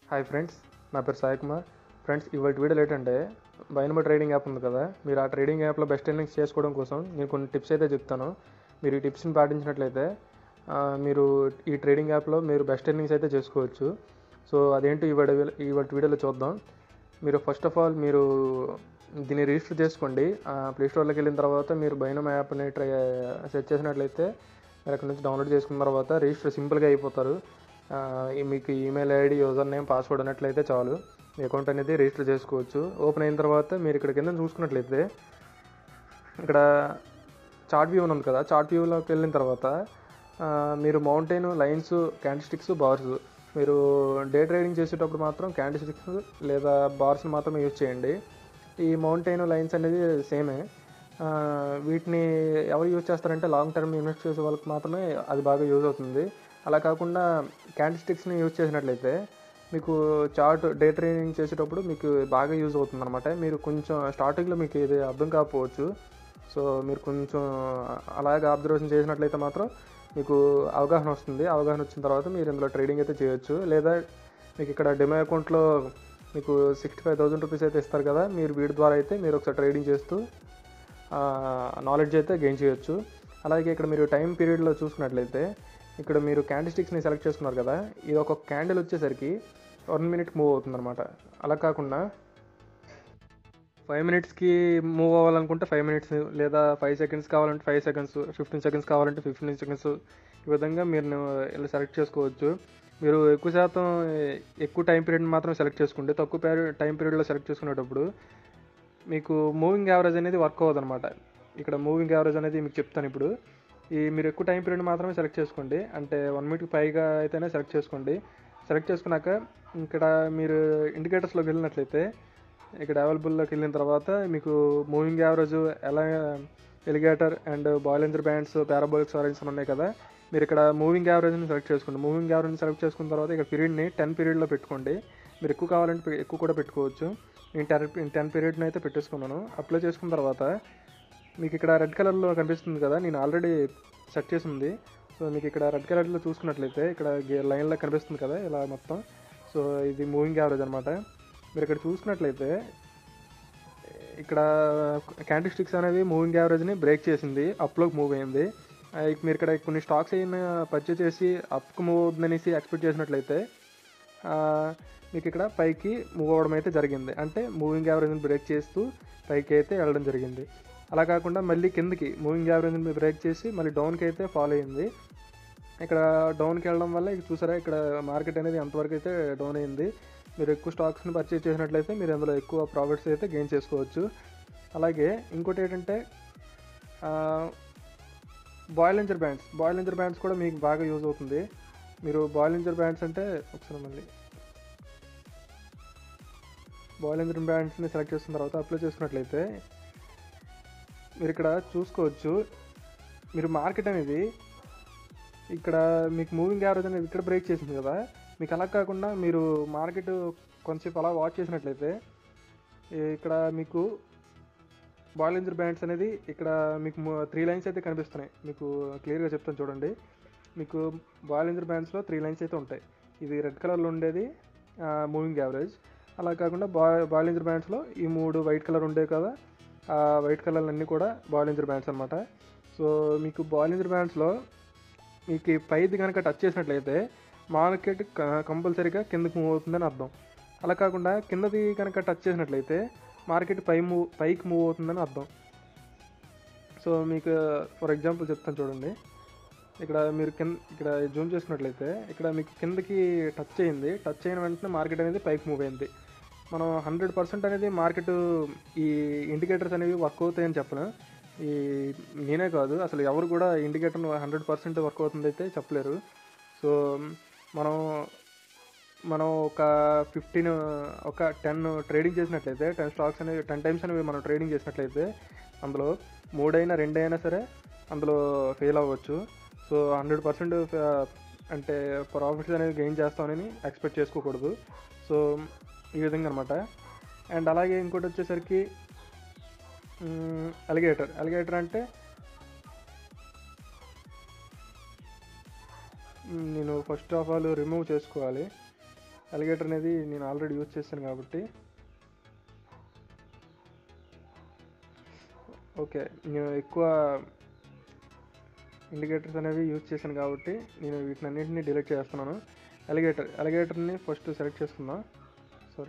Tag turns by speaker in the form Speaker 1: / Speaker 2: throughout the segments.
Speaker 1: hi friends నా పేరు Sai Kumar friends ఇవాళ వీడియోలు ఏంటంటే బైనమో ట్రేడింగ్ యాప్ ఉంది కదా మీరు ఆ ట్రేడింగ్ యాప్లో బెస్ట్ ఎర్నింగ్స్ చేసుకోవడం కోసం నేను కొన్ని టిప్స్ అయితే చెప్తాను మీరు ఈ టిప్స్ని పాటించినట్లయితే ఆ, మీరు ఈ ట్రేడింగ్ యాప్లో మీరు బెస్ట్ ఎర్నింగ్స్ అయితే చేసుకోవచ్చు సో అదేంటి ఇవాళ ఇవాళ వీడియోలో చూద్దాం మీరు ఫస్ట్ ఆఫ్ ఆల్ మీరు దీన్ని రిజిస్టర్ చేసుకోండి ప్లే స్టోర్లోకి వెళ్ళిన తర్వాత మీరు బైనమ్ యాప్ని ట్రై సెర్చ్ చేసినట్లయితే మీరు అక్కడ నుంచి డౌన్లోడ్ చేసుకున్న తర్వాత రిజిస్టర్ సింపుల్గా అయిపోతారు ఆ, ఈ మీకు email ID user name password ఉన్నట్లయితే చాలు మీ అకౌంట్ అనేది రిజిస్టర్ చేసుకోవచ్చు ఓపెన్ అయిన తర్వాత మీరు ఇక్కడ కింద చూసుకున్నట్లయితే ఇక్కడ చార్ట్ వ్యూ ఉంది కదా చార్ట్ వ్యూలోకి వెళ్ళిన తర్వాత ఆ, మీరు మౌంటైన్ లైన్స్ క్యాండిస్టిక్స్ బార్స్ మీరు డే ట్రేడింగ్ చేసేటప్పుడు మాత్రం క్యాండిస్టిక్స్ లేదా బార్స్ని మాత్రం యూజ్ చేయండి ఈ మౌంటైన్ లైన్స్ అనేది సేమే ఆ, వీటిని ఎవరు యూజ్ చేస్తారంటే లాంగ్ టర్మ్ ఇన్వెస్ట్ చేసే వాళ్ళకి మాత్రమే అది బాగా యూజ్ అవుతుంది అలా కాకుండా క్యాండిస్టిక్స్ని యూజ్ చేసినట్లయితే మీకు చార్ట్ డే ట్రేడింగ్ చేసేటప్పుడు మీకు బాగా యూజ్ అవుతుంది అనమాట మీరు కొంచెం స్టార్టింగ్లో మీకు ఇది అర్థం కాకపోవచ్చు సో మీరు కొంచెం అలాగే అబ్జర్వేషన్ చేసినట్లయితే మాత్రం మీకు అవగాహన వస్తుంది అవగాహన వచ్చిన తర్వాత మీరు ఇందులో ట్రేడింగ్ అయితే చేయొచ్చు లేదా మీకు ఇక్కడ డెమో అకౌంట్లో మీకు సిక్స్టీ ఫైవ్ థౌసండ్ రూపీస్ అయితే ఇస్తారు కదా మీరు వీటి ద్వారా అయితే మీరు ఒకసారి ట్రేడింగ్ చేస్తూ నాలెడ్జ్ అయితే గెయిన్ చేయొచ్చు అలాగే ఇక్కడ మీరు టైం పీరియడ్లో చూసుకున్నట్లయితే ఇక్కడ మీరు క్యాండిస్టిక్స్ని సెలెక్ట్ చేసుకున్నారు కదా ఇది ఒక క్యాండిల్ వచ్చేసరికి వన్ మినిట్ మూవ్ అవుతుంది అనమాట అలా కాకుండా ఫైవ్ మినిట్స్కి మూవ్ అవ్వాలనుకుంటే ఫైవ్ మినిట్స్ లేదా ఫైవ్ సెకండ్స్ కావాలంటే ఫైవ్ సెకండ్స్ ఫిఫ్టీన్ సెకండ్స్ కావాలంటే ఫిఫ్టీన్ సెకండ్స్ ఈ విధంగా మీరు ఇలా సెలెక్ట్ చేసుకోవచ్చు మీరు ఎక్కువ శాతం ఎక్కువ టైం పీరియడ్ మాత్రం సెలెక్ట్ చేసుకోండి తక్కువ పీరియడ్ టైం పీరియడ్లో సెలెక్ట్ చేసుకునేటప్పుడు మీకు మూవింగ్ యావరేజ్ అనేది వర్క్ అవ్వదు అనమాట ఇక్కడ మూవింగ్ యావరేజ్ అనేది మీకు చెప్తాను ఇప్పుడు ఈ మీరు ఎక్కువ టైం పీరియడ్ మాత్రమే సెలెక్ట్ చేసుకోండి అంటే వన్ మినిట్కి పైగా అయితేనే సెలెక్ట్ చేసుకోండి సెలెక్ట్ చేసుకున్నాక ఇక్కడ మీరు ఇండికేటర్స్లోకి వెళ్ళినట్లయితే ఇక్కడ అవైలబుల్లోకి వెళ్ళిన తర్వాత మీకు మూవింగ్ యావరేజ్ ఎలా alligator and Bollinger bands parabolic సారెన్స్ ఉన్నాయి కదా మీరు ఇక్కడ మూవింగ్ యావరేజ్ని సెలెక్ట్ చేసుకోండి మూవింగ్ యావరేజ్ని సెలెక్ట్ చేసుకున్న తర్వాత ఇక్కడ పీరియడ్ని టెన్ పీరియడ్లో పెట్టుకోండి మీరు ఎక్కువ కావాలంటే పె- ఎక్కువ కూడా పెట్టుకోవచ్చు నేను టెన్ టెన్ పీరియడ్ని అయితే పెట్టేసుకున్నాను అప్లై చేసుకున్న తర్వాత మీకు ఇక్కడ రెడ్ కలర్లో కనిపిస్తుంది కదా నేను ఆల్రెడీ సెట్ చేసి ఉంది సో మీకు ఇక్కడ రెడ్ కలర్లో చూసుకున్నట్లయితే ఇక్కడ గే- లైన్లో కనిపిస్తుంది కదా ఇలా మొత్తం సో ఇది మూవింగ్ యావరేజ్ అనమాట మీరు ఇక్కడ చూసుకున్నట్లయితే ఇక్కడ క్యాంటీ స్టిక్స్ అనేవి మూవింగ్ యావరేజ్ని బ్రేక్ చేసింది అప్లోకి మూవ్ అయింది ఆ, ఇక మీరు ఇక్కడ కొన్ని స్టాక్స్ అయిన పర్చేస్ చేసి అప్కి మూవ్ అవుతుందనేసి ఎక్స్పెక్ట్ చేసినట్లయితే ఆ, మీకు ఇక్కడ పైకి మూవ్ అవ్వడం అయితే జరిగింది అంటే మూవింగ్ యావరేజ్ని బ్రేక్ చేస్తూ పైకి అయితే వెళ్ళడం జరిగింది అలా కాకుండా మళ్ళీ కిందకి మూవింగ్ యావరేజ్ని బ్రేక్ చేసి మళ్ళీ డౌన్కి అయితే ఫాలో అయింది ఇక్కడ డౌన్కి వెళ్ళడం వల్ల ఇక చూసారా ఇక్కడ మార్కెట్ అనేది ఎంతవరకు అయితే డౌన్ అయింది మీరు ఎక్కువ స్టాక్స్ని పర్చేస్ చేసినట్లయితే మీరు అందులో ఎక్కువ ప్రాఫిట్స్ అయితే గెయిన్ చేసుకోవచ్చు అలాగే ఇంకోటి ఏంటంటే బాయిలెంజర్ బ్యాండ్స్ బాయిలెంజర్ బ్యాండ్స్ కూడా మీకు బాగా యూజ్ అవుతుంది మీరు బాయిలెంజర్ బ్యాండ్స్ అంటే ఒకసారి మళ్ళీ బాయిలెంజర్ బ్యాండ్స్ని సెలెక్ట్ చేసిన తర్వాత అప్లై చేసుకున్నట్లయితే మీరు ఇక్కడ చూసుకోవచ్చు మీరు మార్కెట్ అనేది ఇక్కడ మీకు మూవింగ్ యావరేజ్ అనేది ఇక్కడ బ్రేక్ చేసింది కదా మీకు అలా కాకుండా మీరు మార్కెట్ కొంచెంసేపు అలా వాచ్ చేసినట్లయితే ఈ- ఇక్కడ మీకు బాయిలెంజర్ బ్యాండ్స్ అనేది ఇక్కడ మీకు త్రీ లైన్స్ అయితే కనిపిస్తున్నాయి మీకు క్లియర్గా చెప్తాను చూడండి మీకు బాయిలెంజర్ బ్యాండ్స్లో త్రీ లైన్స్ అయితే ఉంటాయి ఇది రెడ్ కలర్లో ఉండేది మూవింగ్ యావరేజ్ అలా కాకుండా బా బాయిలెంజర్ బ్యాండ్స్లో ఈ మూడు వైట్ కలర్ ఉండే కదా ఆ వైట్ కలర్ అన్నీ కూడా బాయిలెంజర్ బ్యాండ్స్ అనమాట సో మీకు బాయిలెంజర్ బ్యాండ్స్లో మీకు ఈ పైది కనుక టచ్ చేసినట్లయితే మార్కెట్ కంపల్సరీగా కిందకి మూవ్ అవుతుందని అర్థం అలా కాకుండా కిందది కనుక టచ్ చేసినట్లయితే మార్కెట్ పై మూవ్ పైకి మూవ్ అవుతుందని అర్థం సో మీకు ఫర్ ఎగ్జాంపుల్ చెప్తాను చూడండి ఇక్కడ మీరు కింద ఇక్కడ జూమ్ చేసుకున్నట్లయితే ఇక్కడ మీకు కిందకి టచ్ అయింది టచ్ అయిన వెంటనే మార్కెట్ అనేది పైకి మూవ్ అయింది మనం హండ్రెడ్ పర్సెంట్ అనేది మార్కెట్ ఈ ఇండికేటర్స్ అనేవి వర్క్ అవుతాయని చెప్పను ఈ నేనే కాదు అసలు ఎవరు కూడా ఇండికేటర్ హండ్రెడ్ పర్సెంట్ వర్క్ అవుతుంది అయితే చెప్పలేరు సో మనం మనం ఒక ఫిఫ్టీన్ ఒక టెన్ ట్రేడింగ్ చేసినట్లయితే టెన్ స్టాక్స్ అనేవి టెన్ టైమ్స్ అనేవి మనం ట్రేడింగ్ చేసినట్లయితే అందులో మూడైనా రెండైనా సరే అందులో ఫెయిల్ అవ్వచ్చు సో హండ్రెడ్ పర్సెంట్ అంటే ప్రాఫిట్స్ అనేవి గెయిన్ చేస్తామని ఎక్స్పెక్ట్ చేసుకోకూడదు సో ఈ విధంగా అనమాట అండ్ అలాగే ఇంకోటి వచ్చేసరికి అలిగేటర్ అలిగేటర్ అంటే మ్, నేను ఫస్ట్ ఆఫ్ ఆల్ రిమూవ్ చేసుకోవాలి అలిగేటర్ అనేది నేను ఆల్రెడీ యూజ్ చేశాను కాబట్టి ఓకే నేను ఎక్కువ ఇండికేటర్స్ అనేవి యూజ్ చేశాను కాబట్టి నేను వీటిని అన్నింటినీ డిలీట్ చేస్తున్నాను అలిగేటర్ అలిగేటర్ని ఫస్ట్ సెలెక్ట్ చేసుకుందాం సారీ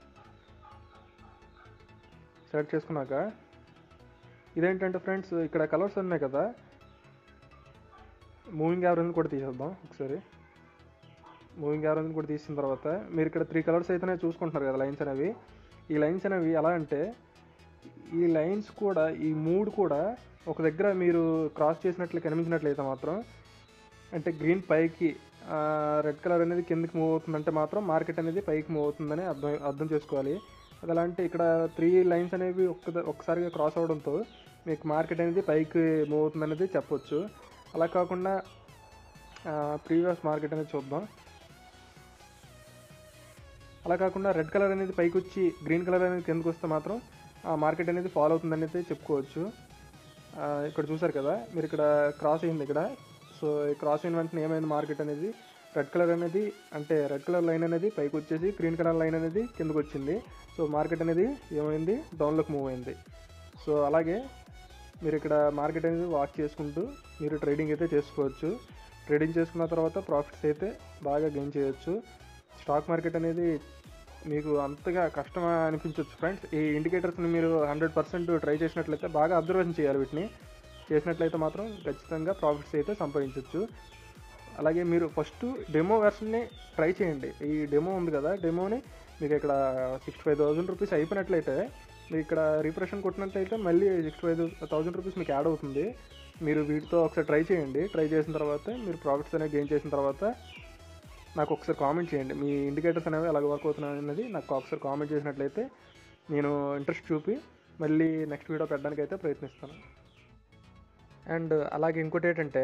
Speaker 1: సెలెక్ట్ చేసుకున్నాక ఇదేంటంటే ఫ్రెండ్స్ ఇక్కడ కలర్స్ ఉన్నాయి కదా మూవింగ్ యావరేజ్ కూడా తీసేద్దాం ఒకసారి మూవింగ్ యావరేజ్ కూడా తీసిన తర్వాత మీరు ఇక్కడ త్రీ కలర్స్ అయితేనే చూసుకుంటున్నారు కదా లైన్స్ అనేవి ఈ లైన్స్ అనేవి ఎలా అంటే ఈ లైన్స్ కూడా ఈ మూడు కూడా ఒక దగ్గర మీరు క్రాస్ చేసినట్లు కనిపించినట్లయితే మాత్రం అంటే గ్రీన్ పైకి రెడ్ కలర్ అనేది కిందకి మూవ్ అవుతుందంటే మాత్రం మార్కెట్ అనేది పైకి మూవ్ అవుతుందని అర్థం అర్థం చేసుకోవాలి అది ఎలా అంటే ఇక్కడ త్రీ లైన్స్ అనేవి ఒక్క ఒక్కసారిగా క్రాస్ అవడంతో మీకు మార్కెట్ అనేది పైకి మూవ్ అవుతుంది అనేది చెప్పొచ్చు అలా కాకుండా ప్రీవియస్ మార్కెట్ అనేది చూద్దాం అలా కాకుండా రెడ్ కలర్ అనేది పైకి వచ్చి గ్రీన్ కలర్ అనేది కిందకు వస్తే మాత్రం ఆ మార్కెట్ అనేది ఫాలో అవుతుంది అనేది చెప్పుకోవచ్చు ఆ, ఇక్కడ చూసారు కదా మీరు ఇక్కడ క్రాస్ అయింది ఇక్కడ సో ఈ క్రాస్ అయిన వెంటనే ఏమైంది మార్కెట్ అనేది రెడ్ కలర్ అనేది అంటే రెడ్ కలర్ లైన్ అనేది పైకి వచ్చేసి గ్రీన్ కలర్ లైన్ అనేది కిందకు వచ్చింది సో మార్కెట్ అనేది ఏమైంది డౌన్లోకి మూవ్ అయింది సో అలాగే మీరు ఇక్కడ మార్కెట్ అనేది వాచ్ చేసుకుంటూ మీరు ట్రేడింగ్ అయితే చేసుకోవచ్చు ట్రేడింగ్ చేసుకున్న తర్వాత ప్రాఫిట్స్ అయితే బాగా గెయిన్ చేయొచ్చు స్టాక్ మార్కెట్ అనేది మీకు అంతగా కష్టం అనిపించవచ్చు ఫ్రెండ్స్ ఈ ఇండికేటర్స్ని మీరు హండ్రెడ్ పర్సెంట్ ట్రై చేసినట్లయితే బాగా అబ్జర్వేషన్ చేయాలి వీటిని చేసినట్లయితే మాత్రం ఖచ్చితంగా ప్రాఫిట్స్ అయితే సంపాదించవచ్చు అలాగే మీరు ఫస్ట్ డెమో వెర్షన్ని ట్రై చేయండి ఈ డెమో ఉంది కదా డెమోని మీకు ఇక్కడ సిక్స్టీ ఫైవ్ థౌసండ్ రూపీస్ అయిపోయినట్లయితే మీకు ఇక్కడ రిఫ్రెషన్ కొట్టినట్లయితే మళ్ళీ సిక్స్టీ ఫైవ్ థౌసండ్ రూపీస్ మీకు యాడ్ అవుతుంది మీరు వీటితో ఒకసారి ట్రై చేయండి ట్రై చేసిన తర్వాత మీరు ప్రాఫిట్స్ అనేవి గెయిన్ చేసిన తర్వాత నాకు ఒకసారి కామెంట్ చేయండి మీ ఇండికేటర్స్ అనేవి ఎలాగ వర్క్ అవుతున్నాయి అనేది నాకు ఒకసారి కామెంట్ చేసినట్లయితే నేను ఇంట్రెస్ట్ చూపి మళ్ళీ నెక్స్ట్ వీడియో పెట్టడానికి అయితే ప్రయత్నిస్తాను అండ్ అలాగే ఇంకోటి ఏంటంటే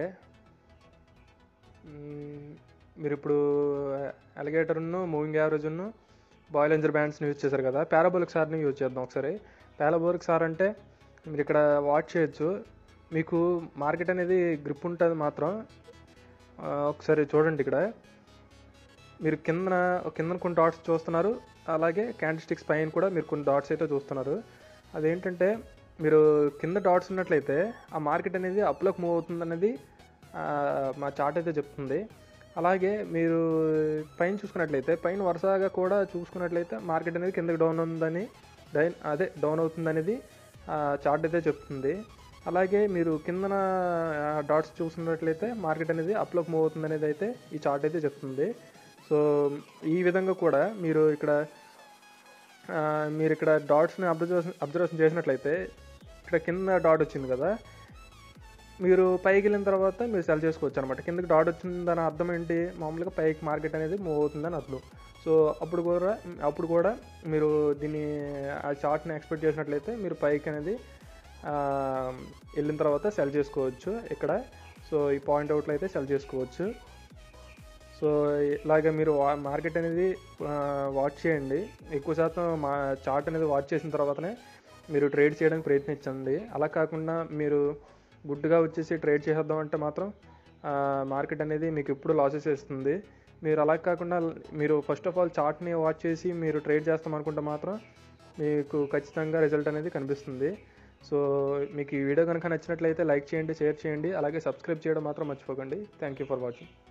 Speaker 1: మ్మ్, మీరు ఇప్పుడు అలిగేటర్ను మూవింగ్ యావరేజ్ను బాయిల్ ఎంజర్ బ్యాండ్స్ని యూజ్ చేశారు కదా పారాబోలిక్ సార్ని యూజ్ చేద్దాం ఒకసారి పారాబోలిక్ సార్ అంటే మీరు ఇక్కడ వాచ్ చేయొచ్చు మీకు మార్కెట్ అనేది గ్రిప్ ఉంటుంది మాత్రం ఆ, ఒకసారి చూడండి ఇక్కడ మీరు కిందన కిందన కొన్ని డాట్స్ చూస్తున్నారు అలాగే క్యాండిల్ స్టిక్స్ పైన కూడా మీరు కొన్ని డాట్స్ అయితే చూస్తున్నారు అదేంటంటే మీరు కింద డాట్స్ ఉన్నట్లయితే ఆ మార్కెట్ అనేది అప్లోకి మూవ్ అవుతుంది అనేది ఆ, మా చార్ట్ అయితే చెప్తుంది అలాగే మీరు పైన చూసుకున్నట్లయితే పైన వరుసగా కూడా చూసుకున్నట్లయితే మార్కెట్ అనేది కిందకి డౌన్ ఉందని డైన్ అదే డౌన్ అవుతుంది అనేది చార్ట్ అయితే చెప్తుంది అలాగే మీరు కిందన డాట్స్ చూసుకున్నట్లయితే మార్కెట్ అనేది అప్లోకి మూవ్ అవుతుంది అనేది అయితే ఈ చార్ట్ అయితే చెప్తుంది సో ఈ విధంగా కూడా మీరు ఇక్కడ ఆ, మీరు ఇక్కడ డాట్స్ని అబ్జర్వేషన్ అబ్జర్వేషన్ చేసినట్లయితే ఇక్కడ కింద డాట్ వచ్చింది కదా మీరు పైకి వెళ్ళిన తర్వాత మీరు సెల్ చేసుకోవచ్చు అనమాట కిందకి డాట్ వచ్చిందని అర్థం ఏంటి మామూలుగా పైకి మార్కెట్ అనేది మూవ్ అవుతుందని అర్థం సో అప్పుడు కూడా అప్పుడు కూడా మీరు దీన్ని ఆ చార్ట్ని ఎక్స్పెక్ట్ చేసినట్లయితే మీరు పైకి అనేది ఆ, వెళ్ళిన తర్వాత సెల్ చేసుకోవచ్చు ఇక్కడ సో ఈ పాయింట్ అవుట్లో అయితే సెల్ చేసుకోవచ్చు సో ఇలాగ మీరు వా- మార్కెట్ అనేది ఆ, వాచ్ చేయండి ఎక్కువ శాతం మా చార్ట్ అనేది వాచ్ చేసిన తర్వాతనే మీరు ట్రేడ్ చేయడానికి ప్రయత్నించండి అలా కాకుండా మీరు గుడ్డుగా వచ్చేసి ట్రేడ్ చేసేద్దాం అంటే మాత్రం ఆ, మార్కెట్ అనేది మీకు ఎప్పుడు లాసెస్ ఇస్తుంది మీరు అలా కాకుండా మీరు ఫస్ట్ ఆఫ్ ఆల్ చార్ట్ని వాచ్ చేసి మీరు ట్రేడ్ చేస్తాం అనుకుంటే మాత్రం మీకు ఖచ్చితంగా రిజల్ట్ అనేది కనిపిస్తుంది సో మీకు ఈ వీడియో కనుక నచ్చినట్లయితే లైక్ చేయండి షేర్ చేయండి అలాగే సబ్స్క్రైబ్ చేయడం మాత్రం మర్చిపోకండి థ్యాంక్ యూ ఫర్ వాచింగ్